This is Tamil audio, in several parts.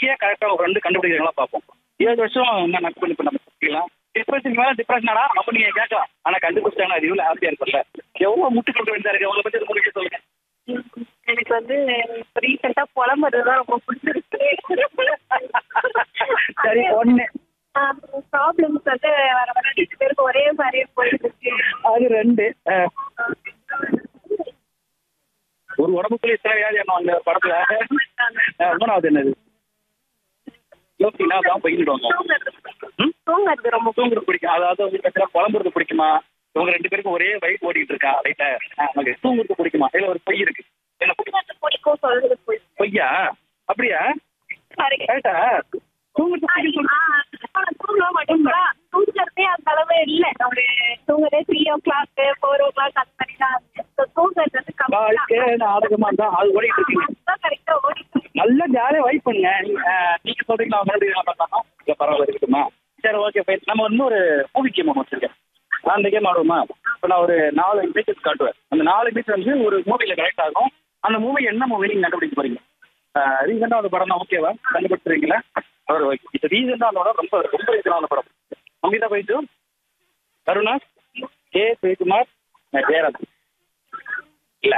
ஈஸியா கரெக்டா ஒரு ரெண்டு கண்டுபிடிக்கிறாங்களா பார்ப்போம் ஏழு வருஷம் என்ன நட்பு பண்ணி பண்ண முடியலாம் டிப்ரெஷன் மேல டிப்ரெஷனாடா அப்ப நீங்க கேட்கலாம் ஆனா கண்டுபிடிச்சாங்க அது இவ்வளவு ஹாப்பியா இருக்கும்ல எவ்வளவு முட்டு கொடுக்க வேண்டியதா இருக்கு உங்களை பத்தி முடிக்க சொல்லுங்க எனக்கு வந்து ரீசெண்டா புலம்புறது தான் ரொம்ப பிடிச்சிருக்கு சரி ஒண்ணு ப்ராப்ளம்ஸ் வந்து வர வர ரெண்டு பேருக்கு ஒரே மாதிரியே போயிட்டு இருக்கு அது ரெண்டு அஹ், ஒரு உடம்புக்குள்ள இத்தனை வியாதி என்ன அந்த படத்துல அஹ், மூணாவது என்னது யோசினா தான் போயிடுவாங்க ம்? தூங்குறது ரொம்ப தூங்குறது பிடிக்கும் அதாவது வந்து பார்த்தீங்கன்னா புலம்புறது பிடிக்குமா இவங்க ரெண்டு பேருக்கும் ஒரே வைப் ஓடிட்டு இருக்கா ரைட்டா நமக்கு தூங்குறது பிடிக்குமா இதுல ஒரு பொய் இருக்கு என்ன பிடிக்கும் பிடிக்கும் சொல்றது பிடிக்கும் பொய்யா அப்படியா ரைட்டா தூங்குறது பிடிக்கும் சொல்லு. தூங்க மாட்டேங்களா தூங்குறதே அந்த அளவு இல்ல ஒரு தூங்குறதே three o'clock four o'clock அந்த மாதிரி தான் So, தூங்குறது வந்து வாழ்க்கை நாடகமா தான் அது ஓடிட்டு இருக்கீங்க கரெக்டா ஓடிட்டு இருக்கு. நல்லா ஜாலியா வைப் பண்ணுங்க நீங்க அஹ், நீங்க சொல்றீங்களா மறுபடியும் நான் பண்ணலாமா இல்ல பரவாயில்ல இருக்குமா சரி ஓகே ஃபைன் நம்ம இன்னொரு மூவி கேம் ஒன்று வச்சிருக்கேன் நான் அந்த கேம் ஆடுவோமா இப்போ நான் ஒரு நாலு இமேஜஸ் காட்டுவேன் அந்த நாலு இமேஜ் வந்து ஒரு மூவில கரெக்ட் ஆகும் அந்த மூவி என்ன மூவி நீங்க கண்டுபிடிக்க போறீங்க ரீசெண்டா அந்த படம் தான் ஓகேவா கண்டுபிடிச்சிருக்கீங்களா ஒரு ஓகே இப்போ ரீசெண்டா அந்த படம் ரொம்ப ரொம்ப ரீசனான படம் அமிதா போயிட்டு கருணா கே சிவகுமார் ஜெயராஜ் இல்ல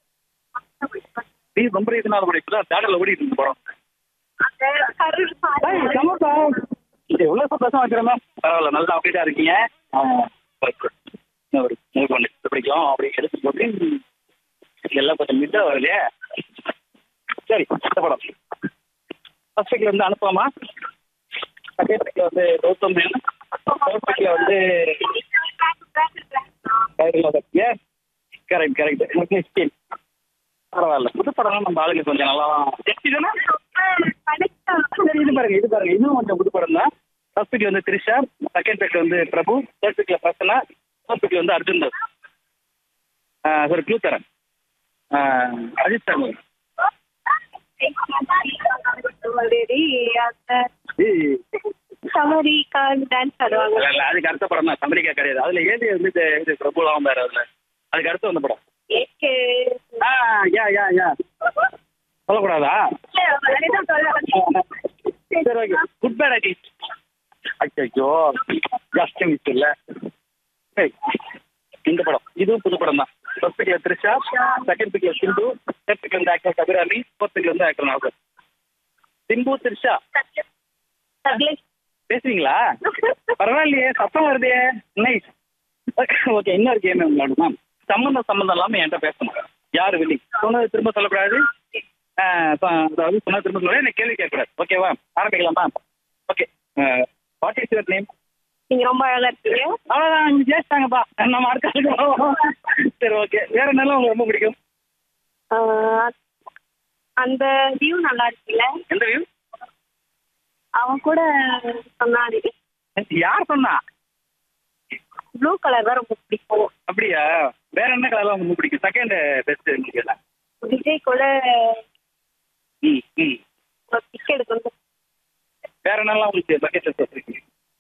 நீ ரொம்ப ரீசனான படம் இப்போ தான் தேட்டர்ல ஓடிட்டு இருந்த படம் அந்த கருள் பாரு. ஏய், சமப்பா. இது எவ்வளவு சந்தோஷமா இருக்கிறமா பரவாயில்ல நல்லா அப்படிதான் இருக்கீங்க ஆ, okay. இன்னும் ஒரு மூணு பண்ணு பிடிக்கும் அப்படி எடுத்து போட்டு எல்லாம் கொஞ்சம் மிட்டா வருது சரி இந்த படம் ஃபர்ஸ்ட் வீக்ல வந்து அனுப்பாமா செகண்ட் வீக்ல வந்து கௌதம் மேனன் ஃபோர்த் வீக்ல வந்து ஏன் கரெக்ட் கரெக்ட் பரவாயில்ல புது படம் நம்ம ஆளுங்க கொஞ்சம் நல்லா ஜெஸ்டி தானே சரி, இது பாருங்க இது பாருங்க இன்னும் கொஞ்சம் புது படம் தான் ஃபர்ஸ்ட் வீக் வந்து த்ரிஷா செகண்ட் வீக் வந்து பிரபு தேர்ட் வீக்ல பிரசனா ஃபோர்த் வீக்ல வந்து அர்ஜுன் தாஸ் ஆஹ் ஒரு க்ளூ தரேன் ஆஹ் அஜித் சார் already அந்த ஏய், சமரி கால் டான்ஸ் ஆடுவாங்க இல்ல, இல்ல, அதுக்கு அடுத்த படம் தான் அமெரிக்கா கிடையாது அதுல ஏது வந்து இது இது பிரபுலாம் வேற அதுல அதுக்கு அடுத்து வந்த படம் ஏகே ஆ யா யா யா சொல்லக்கூடாதா சரி ஓகே குட் பேட் ஐடி அச்சோ ஜஸ்ட் மிஸ் இல்ல ஏய், இந்த படம் இதுவும் புது படம் தான் ஃபர்ஸ்ட் பிக்ல த்ரிஷா செகண்ட் பிக்ல சிந்து தேர்ட் பிக்ல வந்து ஆக்டர் கபிராமி ஃபோர்த் பிக்ல வந்து ஆக்டர் நாகர் சிம்பு த்ரிஷா பேசுவீங்களா பரவாயில்லையே சத்தம் வருதே நைஸ் ஓகே இன்னொரு கேம் விளையாடுமா சம்மந்தம் சம்மந்தம் இல்லாம என்கிட்ட பேசணும் யாரு வில்லி சொன்னது திரும்ப சொல்லக்கூடாது ஆஹ் ப- அதாவது சொன்னது திரும்ப சொல்ல எனக்கு கேள்வி கேட்கக்கூடாது ஓகேவா ஆரம்பிக்கலாமா okay what is your name நீங்க ரொம்ப அழகா இருக்கீங்க அவ்வளோதான் இங்கே ஜெயிச்சிட்டாங்கப்பா நம்ம அடுத்த ஆளுக்கு போவோம். சரி ஓகே வேற என்னெல்லாம் உங்களுக்கு ரொம்ப பிடிக்கும் ஆஹ் அந்த வியூ நல்லா இருக்குல்ல எந்த வியூ அவன் கூட சொன்னாரு யார் சொன்னா ப்ளூ கலர் தான் ரொம்ப பிடிக்கும் அப்படியா வேற என்ன கலர்லாம் ரொம்ப பிடிக்கும் செகண்ட் பெஸ்ட் உங்களுக்கு விஜய் கூட ம் ம் ஒரு பிக் எடுக்கணும் வேற என்னெல்லாம் உங்களுக்கு பக்கெட் லிஸ்ட் வச்சிருக்கீங்க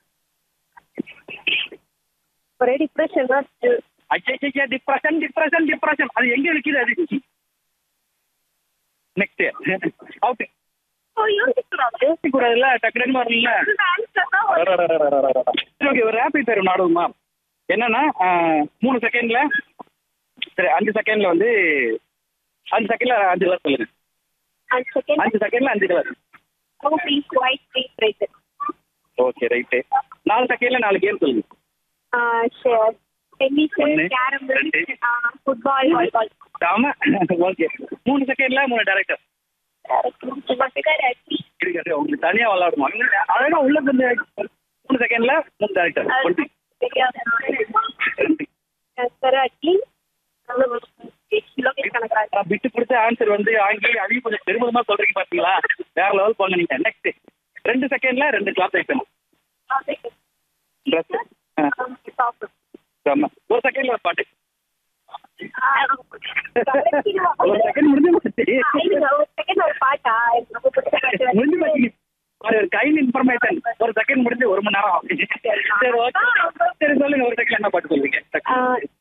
ஒரே டிப்ரெஷன் தான் இருக்கு. ஐயா டிப்ரெஷன் டிப்ரெஷன் டிப்ரெஷன் அது எங்க இருக்குது அது நெக்ஸ்ட் அவுட் ஓ, யோசிக்கூடாது. யோசிக்கூடாதுல்ல டக்கு டக்குனு வரல இந்த answer தான் வரும். சரி ஓகே ஒரு ரேபிட் ஃபயர் நாடுவோமா என்னன்னா ஆஹ், மூணு செகண்ட்ல சரி அஞ்சு செகண்ட்ல வந்து அஞ்சு செகண்ட்ல அஞ்சு கலர் சொல்லுங்க And second, அஞ்சு செகண்ட்ல அஞ்சு colour blue, pink, white, green, red. Okay right நாலு செகண்ட்ல நாலு கேம் சொல்லுங்க ஆஹ் sure. Tennis, ஒண்ணு, carrom, ரெண்டு, ஆஹ் football, volleyball. ஆமா ஓகே மூணு செகண்ட்ல மூணு டேரக்டர் இருக்கு உங்களுக்கு தனியா விளாடுவோம் அழகா உள்ள வந்து மூணு செகண்ட்ல மூணு டேரக்டர் ஒன்று ரெண்டு கராட்டி கிலோமீட்டர் கணக்காக நான் விட்டு கொடுத்த ஆன்சர் வந்து ஆங்கி அதையும் கொஞ்சம் பெருமிதமா சொல்றீங்க பாத்தீங்களா வேற லெவல் போங்க நீங்க நெக்ஸ்ட் ரெண்டு செகண்ட்ல ரெண்டு கிளாஸ் ஐட்டம் ட்ரெஸ் ஆமா ஒரு செகண்ட்ல ஒரு பாட்டு ஒரு செகண்ட் முடிஞ்சு போச்சு செகண்ட் ஒரு பாட்டா எனக்கு ரொம்ப பிடிச்ச பாட்டு முடிஞ்சு போச்சு ஒரு கைண்ட் இன்ஃபர்மேஷன் ஒரு செகண்ட் முடிஞ்சு ஒரு மணி நேரம் ஆகுது. சரி ஓகே சரி சொல்லுங்க ஒரு செகண்ட் என்ன பாட்டு சொல்லுவீங்க ஆஹ்